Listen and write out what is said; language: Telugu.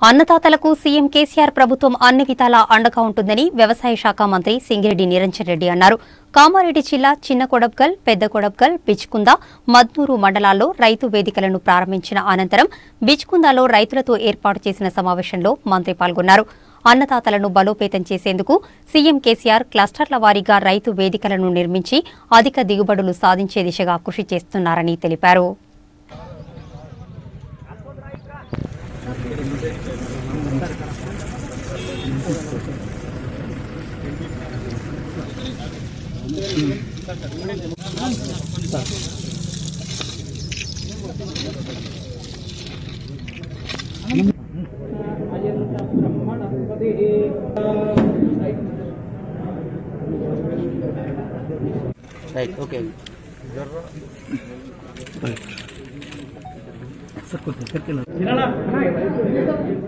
అన్నదాతలకు సీఎం కేసీఆర్ ప్రభుత్వం అన్ని విధాలా అండగా ఉంటుందని వ్యవసాయ శాఖ మంత్రి సింగిరెడ్డి నిరంజన్ రెడ్డి అన్నారు కామారెడ్డి జిల్లా చిన్న కొడబ్గల్ పెద్ద కొడబ్గల్ బిచ్కుంద మద్నూరు మండలాల్లో రైతు వేదికలను ప్రారంభించిన అనంతరం బిచ్కుందాలో రైతులతో ఏర్పాటు చేసిన సమావేశంలో మంత్రి పాల్గొన్నారు అన్నదాతలను బలోపేతం చేసేందుకు సీఎం కేసీఆర్ క్లస్టర్ల వారీగా రైతు వేదికలను నిర్మించి అధిక దిగుబడులు సాధించే దిశగా కృషి చేస్తున్నారని తెలిపారు రైట్ ఓకే सर कुछ करके ला